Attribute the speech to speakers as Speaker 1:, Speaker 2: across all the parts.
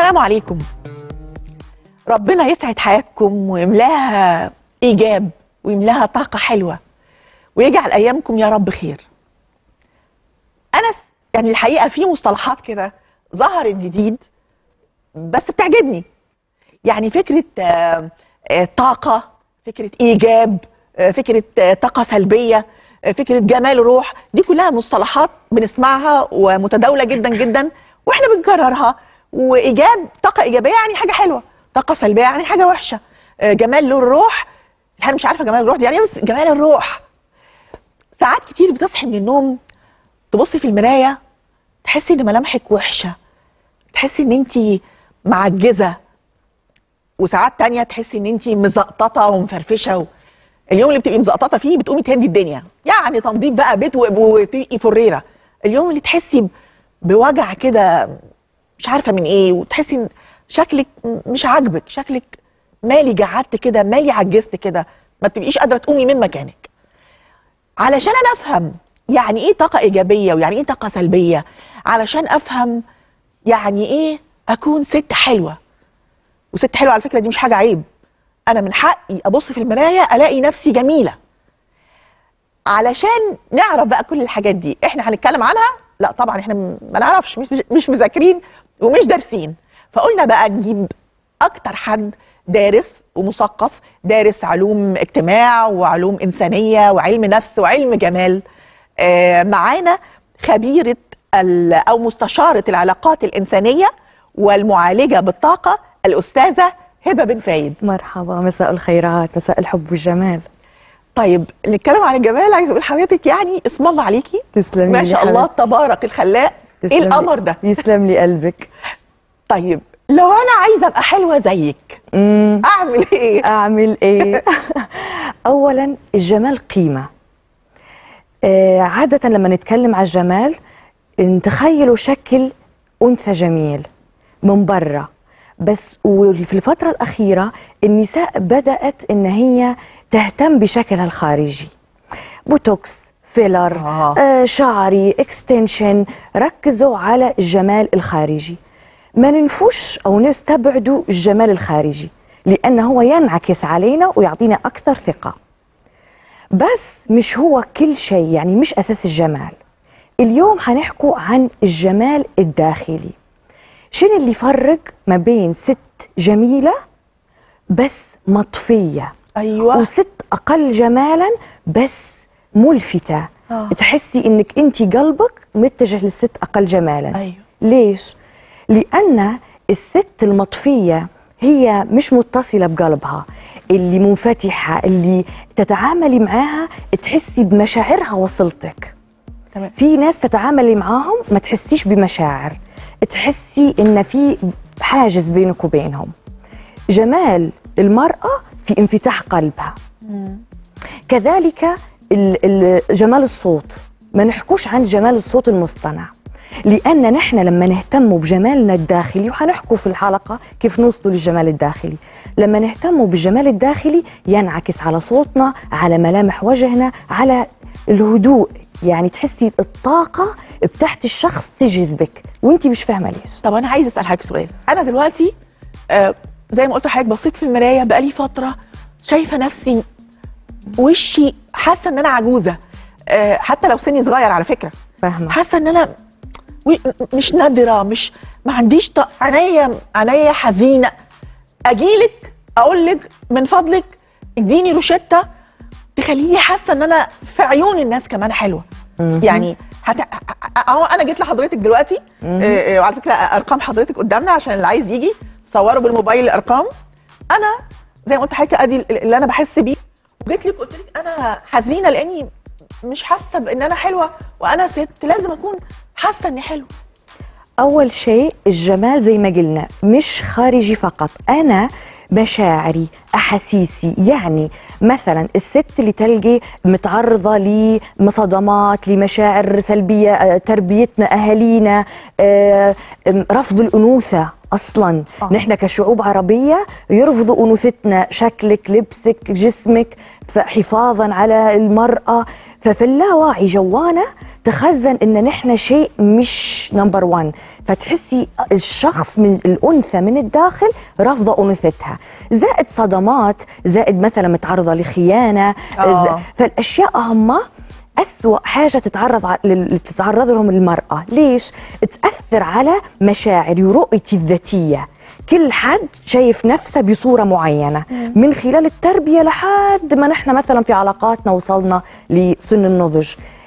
Speaker 1: السلام عليكم ربنا يسعد حياتكم ويملاها ايجاب ويملاها طاقه حلوه ويجعل ايامكم يا رب خير انا س- يعني الحقيقه في مصطلحات كده ظهرت جديد بس بتعجبني يعني فكره آه، آه، طاقه فكره ايجاب آه، فكره آه، طاقه سلبيه آه، فكره جمال روح دي كلها مصطلحات بنسمعها ومتداوله جدا جدا واحنا بنكررها وايجاب طاقه ايجابيه يعني حاجه حلوه طاقه سلبيه يعني حاجه وحشه آه، جمال له الروح انا مش عارفه جمال الروح دي يعني ايه بس جمال الروح ساعات كتير بتصحي من النوم تبصي في المرايه تحسي ان ملامحك وحشه تحسي ان انت معجزه وساعات تانية تحسي ان انت مزقططه ومفرفشه و... اليوم اللي بتبقي مزقططه فيه بتقومي تهدي الدنيا يعني تنظيف بقى بيت و- وتبقي فريره اليوم اللي تحسي ب- بوجع كده مش عارفه من ايه وتحسي ان شكلك م- مش عاجبك شكلك مالي جعدت كده مالي عجزت كده ما تبقيش قادره تقومي من مكانك علشان انا افهم يعني ايه طاقه ايجابيه ويعني ايه طاقه سلبيه علشان افهم يعني ايه اكون ست حلوه وست حلوه على فكره دي مش حاجه عيب انا من حقي ابص في المرايه الاقي نفسي جميله علشان نعرف بقى كل الحاجات دي احنا هنتكلم عنها لا طبعا احنا م- ما نعرفش مش مش مذاكرين ومش دارسين فقلنا بقى نجيب اكتر حد دارس ومثقف دارس علوم اجتماع وعلوم انسانيه وعلم نفس وعلم جمال آه معانا خبيره ال- او مستشاره العلاقات الانسانيه والمعالجه بالطاقه الاستاذه هبه بن فايد
Speaker 2: مرحبا مساء الخيرات مساء الحب والجمال
Speaker 1: طيب نتكلم عن الجمال عايزه اقول لحضرتك يعني اسم الله عليكي
Speaker 2: تسلمي
Speaker 1: ما
Speaker 2: لي
Speaker 1: شاء الله
Speaker 2: حبيبتي.
Speaker 1: تبارك الخلاق ايه
Speaker 2: تسلم لي-
Speaker 1: القمر ده
Speaker 2: يسلم لي قلبك
Speaker 1: طيب لو انا عايزه ابقى حلوه زيك
Speaker 2: مم.
Speaker 1: اعمل ايه
Speaker 2: اعمل ايه اولا الجمال قيمه آه عاده لما نتكلم على الجمال نتخيلوا شكل انثى جميل من برا بس وفي الفتره الاخيره النساء بدات ان هي تهتم بشكلها الخارجي بوتوكس فيلر
Speaker 1: آه.
Speaker 2: آه شعري اكستنشن ركزوا على الجمال الخارجي ما ننفوش او نستبعدوا الجمال الخارجي لانه هو ينعكس علينا ويعطينا اكثر ثقه بس مش هو كل شيء يعني مش اساس الجمال اليوم حنحكوا عن الجمال الداخلي شنو اللي يفرق ما بين ست جميله بس مطفيه
Speaker 1: ايوه
Speaker 2: وست اقل جمالا بس ملفته
Speaker 1: آه.
Speaker 2: تحسي انك انت قلبك متجه للست اقل جمالا
Speaker 1: ايوه
Speaker 2: ليش لان الست المطفيه هي مش متصله بقلبها اللي منفتحه اللي تتعاملي معاها تحسي بمشاعرها وصلتك
Speaker 1: تمام
Speaker 2: في ناس تتعاملي معاهم ما تحسيش بمشاعر تحسي ان في حاجز بينك وبينهم جمال المرأة في انفتاح قلبها كذلك ال- ال- جمال الصوت ما نحكوش عن جمال الصوت المصطنع لأن نحن لما نهتم بجمالنا الداخلي وحنحكوا في الحلقة كيف نوصل للجمال الداخلي لما نهتم بالجمال الداخلي ينعكس على صوتنا على ملامح وجهنا على الهدوء يعني تحسي الطاقة بتاعت الشخص تجذبك وانت مش فاهمة ليش
Speaker 1: طب انا عايزه اسال حضرتك سؤال انا دلوقتي آه زي ما قلت لحضرتك بصيت في المرايه بقالي فتره شايفه نفسي وشي حاسه ان انا عجوزه آه حتى لو سني صغير على فكره
Speaker 2: فاهمة
Speaker 1: حاسه ان انا و- مش نادره مش ما عنديش ط- عينيا عينيا حزينه اجيلك اقول لك من فضلك اديني روشته تخليني حاسه ان انا في عيون الناس كمان حلوه
Speaker 2: مهم.
Speaker 1: يعني هت... اهو انا جيت لحضرتك دلوقتي
Speaker 2: مهم.
Speaker 1: آه، آه، وعلى فكره ارقام حضرتك قدامنا عشان اللي عايز يجي صوروا بالموبايل الارقام انا زي ما قلت لحضرتك ادي اللي انا بحس بيه وجيت لك قلت لك انا حزينه لاني مش حاسه بان انا حلوه وانا ست لازم اكون حاسه اني حلوه
Speaker 2: أول شيء الجمال زي ما قلنا مش خارجي فقط أنا مشاعري أحاسيسي يعني مثلا الست اللي تلقي متعرضة لمصادمات لمشاعر سلبية آه، تربيتنا أهالينا آه، آم، رفض الأنوثة أصلا
Speaker 1: آه.
Speaker 2: نحن كشعوب عربية يرفضوا أنوثتنا شكلك لبسك جسمك حفاظا على المرأة ففي اللاوعي جوانا تخزن ان نحن شيء مش نمبر 1 فتحسي الشخص من الانثى من الداخل رافضه انوثتها زائد صدمات زائد مثلا متعرضه لخيانه
Speaker 1: آه.
Speaker 2: ز- فالاشياء هم أسوأ حاجة تتعرض ع- لل- تتعرض لهم المرأة ليش؟ تأثر على مشاعري ورؤيتي الذاتية كل حد شايف نفسه بصورة معينة من خلال التربية لحد ما نحن مثلا في علاقاتنا وصلنا لسن النضج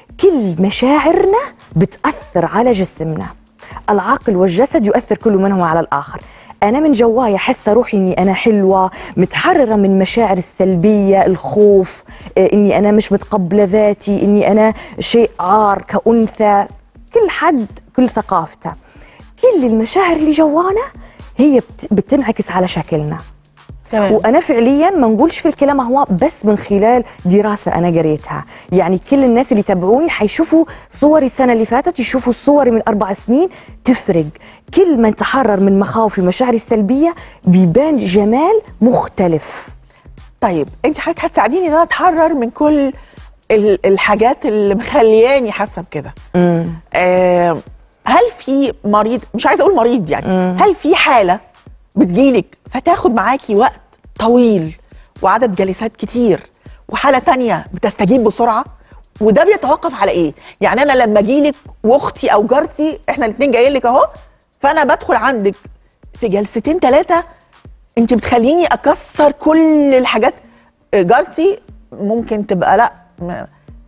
Speaker 2: كل مشاعرنا بتأثر على جسمنا العقل والجسد يؤثر كل منهما على الآخر أنا من جوايا حاسة روحي إني أنا حلوة متحررة من مشاعر السلبية الخوف آه، إني أنا مش متقبلة ذاتي إني أنا شيء عار كأنثى كل حد كل ثقافته كل المشاعر اللي جوانا هي بت- بتنعكس على شكلنا
Speaker 1: تمام
Speaker 2: وانا فعليا ما نقولش في الكلام هو بس من خلال دراسه انا قريتها يعني كل الناس اللي تابعوني حيشوفوا صوري السنه اللي فاتت يشوفوا صوري من اربع سنين تفرق كل من تحرر من مخاوفي ومشاعري السلبيه بيبان جمال مختلف
Speaker 1: طيب انت حضرتك هتساعديني ان انا اتحرر من كل ال- الحاجات اللي مخلياني حاسه بكده
Speaker 2: امم
Speaker 1: آه هل في مريض مش عايزه اقول مريض يعني
Speaker 2: مم.
Speaker 1: هل في حاله بتجيلك فتاخد معاكي وقت طويل وعدد جلسات كتير وحاله تانية بتستجيب بسرعه وده بيتوقف على ايه يعني انا لما اجيلك واختي او جارتي احنا الاثنين جايين لك اهو فانا بدخل عندك في جلستين ثلاثه انت بتخليني اكسر كل الحاجات جارتي ممكن تبقى لا ما-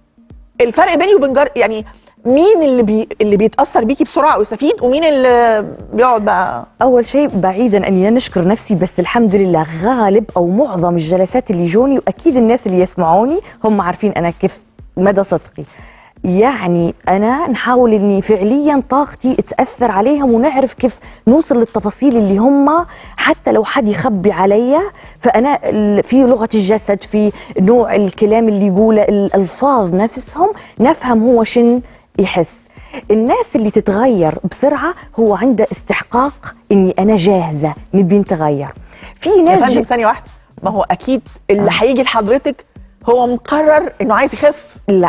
Speaker 1: الفرق بيني وبين جار يعني مين اللي بي اللي بيتاثر بيكي بسرعه ويستفيد ومين اللي بيقعد بقى
Speaker 2: اول شيء بعيدا اني لا نشكر نفسي بس الحمد لله غالب او معظم الجلسات اللي جوني واكيد الناس اللي يسمعوني هم عارفين انا كيف مدى صدقي يعني انا نحاول اني فعليا طاقتي تاثر عليهم ونعرف كيف نوصل للتفاصيل اللي هم حتى لو حد يخبي عليا فانا ال- في لغه الجسد في نوع الكلام اللي يقوله الالفاظ نفسهم نفهم هو شن يحس الناس اللي تتغير بسرعه هو عنده استحقاق اني انا جاهزه نبي نتغير في
Speaker 1: يا
Speaker 2: ناس
Speaker 1: فندم
Speaker 2: ج...
Speaker 1: ثانيه واحده ما هو اكيد اللي هيجي لحضرتك هو مقرر انه عايز يخف
Speaker 2: لا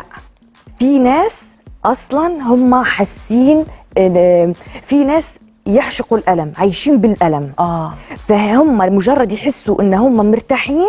Speaker 2: في ناس اصلا هم حاسين إن- في ناس يعشقوا الالم عايشين بالالم
Speaker 1: اه
Speaker 2: فهم مجرد يحسوا ان هم مرتاحين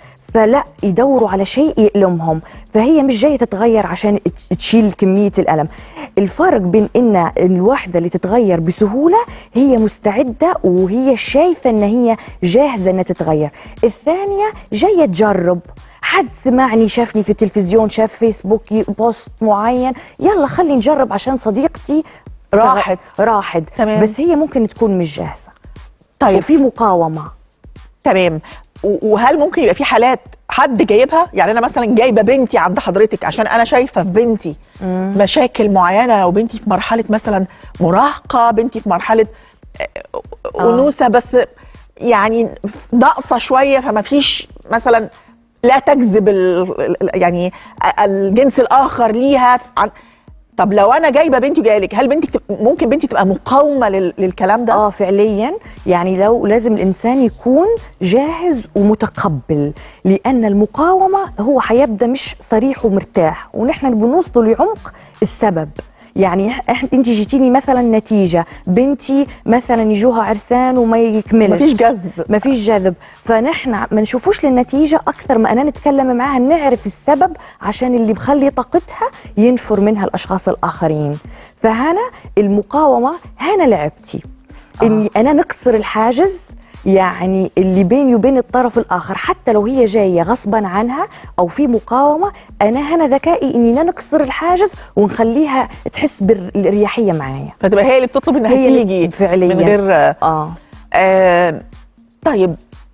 Speaker 2: فلا يدوروا على شيء يألمهم فهي مش جايه تتغير عشان تش- تشيل كميه الالم الفرق بين ان الواحده اللي تتغير بسهوله هي مستعده وهي شايفه ان هي جاهزه انها تتغير الثانيه جايه تجرب حد سمعني شافني في التلفزيون شاف فيسبوك ي- بوست معين يلا خلي نجرب عشان صديقتي تغ-
Speaker 1: راحت.
Speaker 2: راحت
Speaker 1: تمام.
Speaker 2: بس هي ممكن تكون مش جاهزه
Speaker 1: طيب
Speaker 2: وفي مقاومه
Speaker 1: تمام و- وهل ممكن يبقى في حالات حد جايبها يعني انا مثلا جايبه بنتي عند حضرتك عشان انا شايفه في بنتي مشاكل معينه وبنتي في مرحله مثلا مراهقه بنتي في مرحله آه، انوثه بس يعني ناقصه شويه فما فيش مثلا لا تجذب ال- ال- يعني الجنس الاخر ليها عن طب لو انا جايبه بنتي وجايه لك هل بنتك تبقى- ممكن بنتي تبقى مقاومه لل- للكلام ده؟
Speaker 2: اه فعليا يعني لو لازم الانسان يكون جاهز ومتقبل لان المقاومه هو حيبدا مش صريح ومرتاح ونحن بنوصل لعمق السبب يعني إح- إح- انت جيتيني مثلا نتيجه بنتي مثلا يجوها عرسان وما يكملش
Speaker 1: مفيش جذب.
Speaker 2: ما فيش جذب فنحن ما نشوفوش للنتيجه اكثر ما انا نتكلم معاها نعرف السبب عشان اللي بخلي طاقتها ينفر منها الاشخاص الاخرين فهنا المقاومه هنا لعبتي آه. اني انا نكسر الحاجز يعني اللي بيني وبين الطرف الاخر حتى لو هي جايه غصبا عنها او في مقاومه انا هنا ذكائي اني لا نكسر الحاجز ونخليها تحس بالاريحيه معايا
Speaker 1: فتبقى هي اللي بتطلب انها
Speaker 2: هي اللي
Speaker 1: تيجي
Speaker 2: فعلياً.
Speaker 1: من غير
Speaker 2: اه
Speaker 1: آه طيب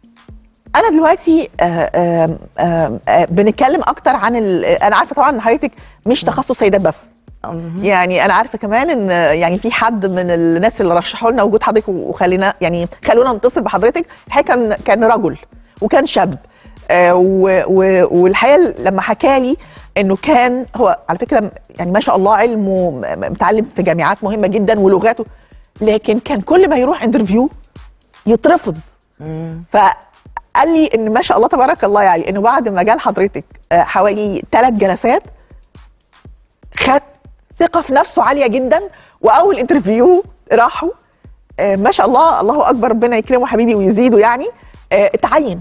Speaker 1: انا دلوقتي آه آه آه آه بنتكلم اكتر عن ال- انا عارفه طبعا ان حضرتك مش تخصص سيدات بس
Speaker 2: مهم.
Speaker 1: يعني انا عارفه كمان ان يعني في حد من الناس اللي رشحوا لنا وجود حضرتك وخلينا يعني خلونا نتصل بحضرتك الحقيقه كان كان رجل وكان شاب آه و- و- والحقيقه لما حكى لي انه كان هو على فكره يعني ما شاء الله علمه م- م- متعلم في جامعات مهمه جدا ولغاته لكن كان كل ما يروح انترفيو يترفض
Speaker 2: مم.
Speaker 1: فقال لي ان ما شاء الله تبارك الله يعني انه بعد ما جال حضرتك آه، حوالي ثلاث جلسات خد ثقه في نفسه عاليه جدا واول انترفيو راحوا آه، ما شاء الله الله اكبر ربنا يكرمه حبيبي ويزيده يعني آه، اتعين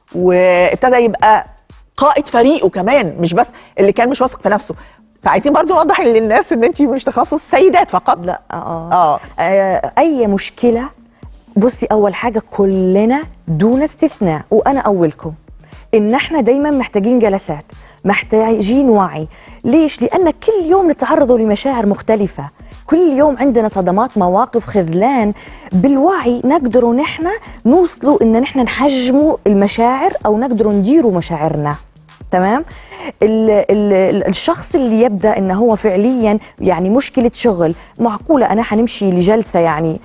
Speaker 1: وابتدى يبقى قائد فريقه كمان مش بس اللي كان مش واثق في نفسه فعايزين برضو نوضح للناس ان انت مش تخصص سيدات فقط
Speaker 2: لا اه
Speaker 1: اه
Speaker 2: آه، اي مشكله بصي اول حاجه كلنا دون استثناء وانا اولكم ان احنا دايما محتاجين جلسات محتاجين وعي ليش لان كل يوم نتعرض لمشاعر مختلفه كل يوم عندنا صدمات مواقف خذلان بالوعي نقدروا نحن نوصلوا ان نحن نحجموا المشاعر او نقدروا نديروا مشاعرنا تمام ال ال الشخص اللي يبدا انه هو فعليا يعني مشكله شغل معقوله انا حنمشي لجلسه يعني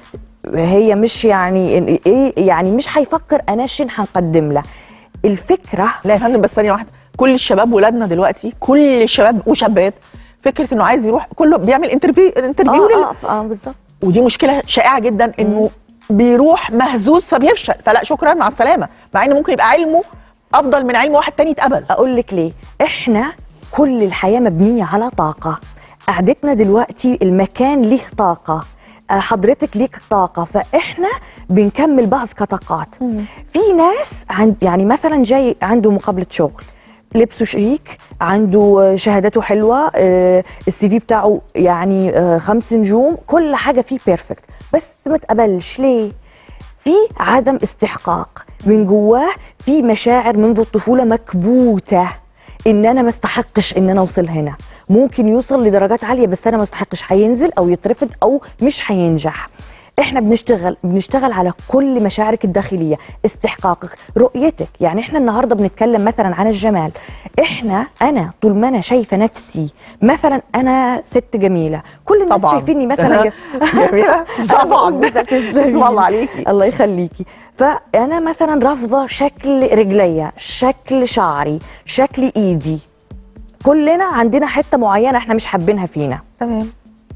Speaker 2: هي مش يعني ايه يعني مش حيفكر انا شن حنقدم له الفكره
Speaker 1: لا يا فندم بس ثانيه واحده كل الشباب ولادنا دلوقتي كل الشباب وشابات فكره انه عايز يروح كله بيعمل انترفيو انترفيو لل-
Speaker 2: اه اه, آه بالظبط
Speaker 1: ودي مشكله شائعه جدا انه بيروح مهزوز فبيفشل فلا شكرا مع السلامه مع ان ممكن يبقى علمه افضل من علم واحد تاني اتقبل
Speaker 2: اقول لك ليه احنا كل الحياه مبنيه على طاقه قعدتنا دلوقتي المكان ليه طاقه آه، حضرتك ليك طاقه فاحنا بنكمل بعض كطاقات في ناس عند يعني مثلا جاي عنده مقابله شغل لبسه شيك عنده آه، شهادته حلوه آه، السي في بتاعه يعني آه، خمس نجوم كل حاجه فيه بيرفكت بس ما تقبلش ليه في عدم استحقاق من جواه في مشاعر منذ الطفوله مكبوته ان انا ما استحقش ان انا اوصل هنا ممكن يوصل لدرجات عاليه بس انا ما استحقش هينزل او يترفض او مش هينجح احنا بنشتغل بنشتغل على كل مشاعرك الداخليه استحقاقك رؤيتك يعني احنا النهارده بنتكلم مثلا عن الجمال احنا انا طول ما انا شايفه نفسي مثلا انا ست جميله كل الناس
Speaker 1: طبعا
Speaker 2: شايفيني مثلا ج-
Speaker 1: جميله طبعا
Speaker 2: تسلمي.
Speaker 1: اسم الله عليكي
Speaker 2: الله يخليكي فانا مثلا رافضه شكل رجليا شكل شعري شكل ايدي كلنا عندنا حته معينه احنا مش حابينها فينا
Speaker 1: تمام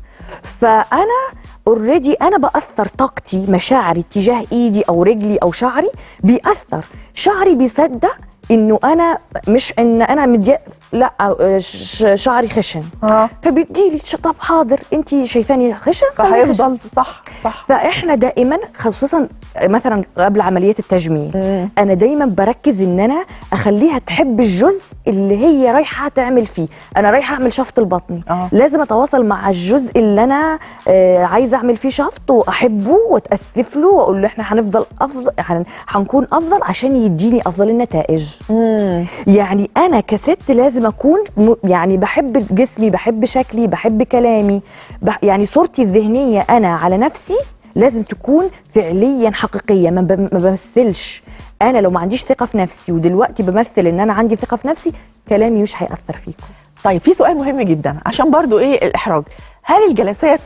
Speaker 2: فانا اوريدي انا باثر طاقتي مشاعري تجاه ايدي او رجلي او شعري بيأثر شعري بيصدق انه انا مش ان انا مدي لا ش- شعري خشن
Speaker 1: اه
Speaker 2: فبيديلي ش- طب حاضر انت شايفاني خشن خليني خشن.
Speaker 1: فهيفضل صح صح
Speaker 2: فاحنا دائما خصوصا مثلا قبل عمليه التجميل
Speaker 1: مم.
Speaker 2: انا دايما بركز ان انا اخليها تحب الجزء اللي هي رايحه تعمل فيه انا رايحه اعمل شفط البطني
Speaker 1: آه.
Speaker 2: لازم اتواصل مع الجزء اللي انا آه عايزه اعمل فيه شفط واحبه واتاسف له واقول له احنا هنفضل افضل هن- هنكون افضل عشان يديني افضل النتائج
Speaker 1: مم.
Speaker 2: يعني انا كست لازم اكون م- يعني بحب جسمي بحب شكلي بحب كلامي بح يعني صورتي الذهنيه انا على نفسي لازم تكون فعليا حقيقيه ما ب- ما بمثلش انا لو ما عنديش ثقه في نفسي ودلوقتي بمثل ان انا عندي ثقه في نفسي كلامي مش هياثر فيكم
Speaker 1: طيب في سؤال مهم جدا عشان برضو ايه الاحراج هل الجلسات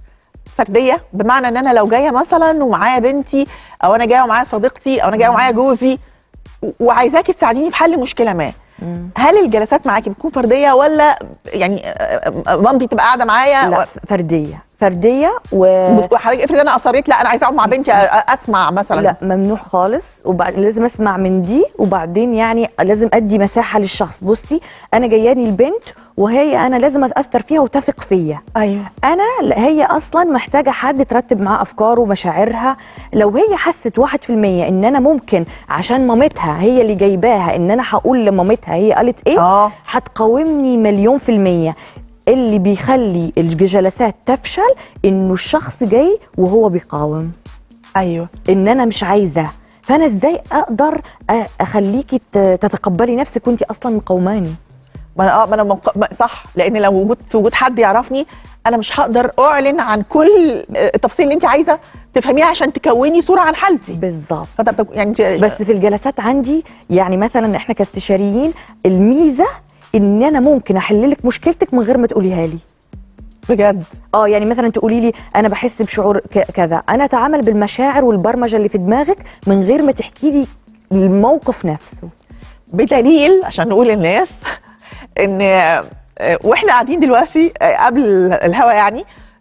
Speaker 1: فرديه بمعنى ان انا لو جايه مثلا ومعايا بنتي او انا جايه ومعايا صديقتي او انا جايه ومعايا جوزي و- وعايزاكي تساعديني في حل مشكله ما هل الجلسات معاكي بتكون فرديه ولا يعني آه، آه، مامتي تبقى قاعده معايا
Speaker 2: لا
Speaker 1: و-
Speaker 2: فرديه فرديه و
Speaker 1: وحضرتك افرض انا اصريت لا انا عايزه اقعد مع بنتي أ- أ- اسمع مثلا
Speaker 2: لا ممنوع خالص وبعد لازم اسمع من دي وبعدين يعني لازم ادي مساحه للشخص بصي انا جاياني البنت وهي انا لازم اتاثر فيها وتثق فيا
Speaker 1: ايوه
Speaker 2: انا لا- هي اصلا محتاجه حد ترتب معاه افكاره ومشاعرها لو هي حست واحد في المية ان انا ممكن عشان مامتها هي اللي جايباها ان انا هقول لمامتها هي قالت ايه
Speaker 1: اه
Speaker 2: هتقاومني مليون في المية اللي بيخلي الجلسات تفشل انه الشخص جاي وهو بيقاوم
Speaker 1: ايوه
Speaker 2: ان انا مش عايزه فانا ازاي اقدر أ- اخليكي ت- تتقبلي نفسك وانت اصلا مقاوماني
Speaker 1: ما انا اه ما انا موق... ما- صح لان لو وجود في وجود حد يعرفني انا مش هقدر اعلن عن كل آه، التفاصيل اللي انت عايزه تفهميها عشان تكوني صوره عن حالتي
Speaker 2: بالظبط
Speaker 1: فانت بتك... يعني انت
Speaker 2: بس في الجلسات عندي يعني مثلا احنا كاستشاريين الميزه ان انا ممكن احل لك مشكلتك من غير ما تقوليها لي
Speaker 1: بجد
Speaker 2: اه يعني مثلا تقولي لي انا بحس بشعور ك- كذا انا اتعامل بالمشاعر والبرمجه اللي في دماغك من غير ما تحكي لي الموقف نفسه
Speaker 1: بدليل عشان نقول للناس ان آه، آه، واحنا قاعدين دلوقتي آه، قبل الهوا يعني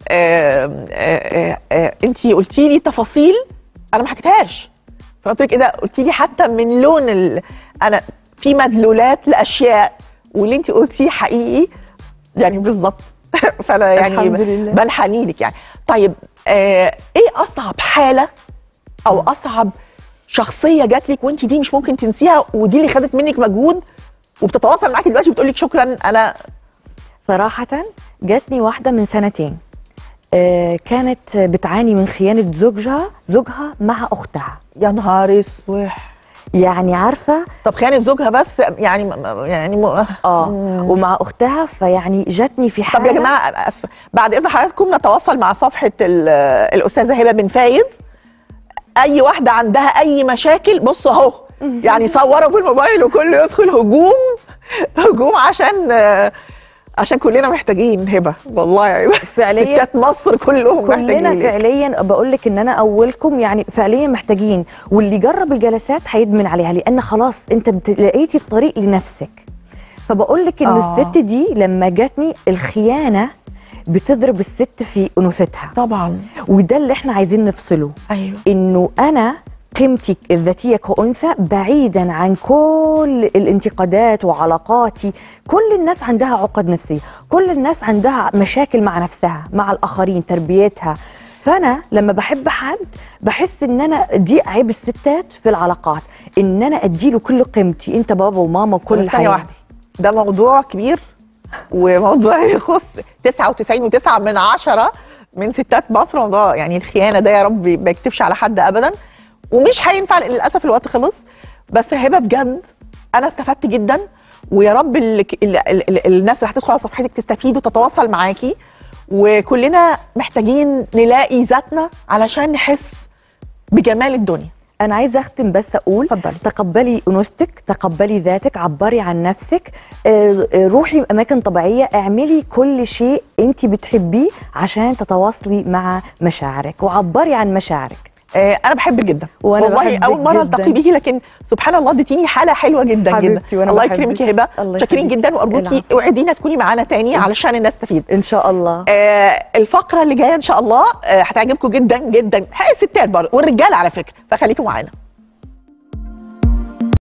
Speaker 1: انت قلتي لي تفاصيل انا ما حكيتهاش فقلت لك كده قلتي لي حتى من لون ال... انا في مدلولات لاشياء واللي انت قلتيه حقيقي يعني بالظبط فانا يعني
Speaker 2: الحمد لله.
Speaker 1: بنحني لك يعني طيب آه ايه اصعب حاله او اصعب شخصيه جات لك وانت دي مش ممكن تنسيها ودي اللي خدت منك مجهود وبتتواصل معاكي دلوقتي بتقول لك شكرا انا
Speaker 2: صراحة جاتني واحدة من سنتين آه، كانت بتعاني من خيانة زوجها زوجها مع أختها
Speaker 1: يا نهار اسوح
Speaker 2: يعني عارفة
Speaker 1: طب خيانه زوجها بس يعني يعني م...
Speaker 2: اه
Speaker 1: مم.
Speaker 2: ومع أختها فيعني جاتني في حالة
Speaker 1: طب يا جماعه اسفه بعد اذن حضراتكم نتواصل مع صفحه ال- الاستاذه هبه بن فايد اي واحده عندها اي مشاكل بصوا اهو يعني صوروا بالموبايل وكله يدخل هجوم هجوم عشان آه، عشان كلنا محتاجين هبه والله يا هبه
Speaker 2: فعليا
Speaker 1: ستات مصر كلهم
Speaker 2: كلنا
Speaker 1: محتاجين
Speaker 2: فعليا بقول لك ان انا اولكم يعني فعليا محتاجين واللي جرب الجلسات هيدمن عليها لان خلاص انت بت- لقيتي الطريق لنفسك فبقول لك ان
Speaker 1: آه.
Speaker 2: الست دي لما جاتني الخيانه بتضرب الست في انوثتها
Speaker 1: طبعا
Speaker 2: وده اللي احنا عايزين نفصله
Speaker 1: ايوه
Speaker 2: انه انا قيمتي الذاتيه كانثى بعيدا عن كل الانتقادات وعلاقاتي كل الناس عندها عقد نفسيه كل الناس عندها مشاكل مع نفسها مع الاخرين تربيتها فانا لما بحب حد بحس ان انا دي عيب الستات في العلاقات ان انا اديله كل قيمتي انت بابا وماما وكل
Speaker 1: كل ثانيه واحده
Speaker 2: حياتي
Speaker 1: ده موضوع كبير وموضوع يخص 99.9 من عشرة من ستات مصر موضوع يعني الخيانه ده يا رب ما يكتبش على حد ابدا ومش هينفع لأن للاسف الوقت خلص بس هبه بجد انا استفدت جدا ويا رب ال ال ال الناس اللي هتدخل على صفحتك تستفيد وتتواصل معاكي وكلنا محتاجين نلاقي ذاتنا علشان نحس بجمال الدنيا
Speaker 2: انا عايزه اختم بس اقول
Speaker 1: اتفضلي.
Speaker 2: تقبلي انوثتك تقبلي ذاتك عبري عن نفسك آه، آه، روحي اماكن طبيعيه اعملي كل شيء انت بتحبيه عشان تتواصلي مع مشاعرك وعبري عن مشاعرك
Speaker 1: آه، انا بحبك جدا
Speaker 2: وأنا
Speaker 1: والله
Speaker 2: بحبك
Speaker 1: اول مره
Speaker 2: جداً.
Speaker 1: التقي بيكي لكن سبحان الله اديتيني حاله حلوه جدا
Speaker 2: حبيبتي
Speaker 1: جدا
Speaker 2: وأنا
Speaker 1: الله
Speaker 2: بحبك.
Speaker 1: يكرمك يا هبه
Speaker 2: الله
Speaker 1: شاكرين
Speaker 2: يخليك.
Speaker 1: جدا وارجوكي
Speaker 2: العفو.
Speaker 1: اوعدينا تكوني معانا تاني علشان الناس تستفيد
Speaker 2: ان شاء الله
Speaker 1: آه الفقره اللي جايه ان شاء الله آه هتعجبكم جدا جدا هي الستات برضه والرجاله على فكره فخليكم معانا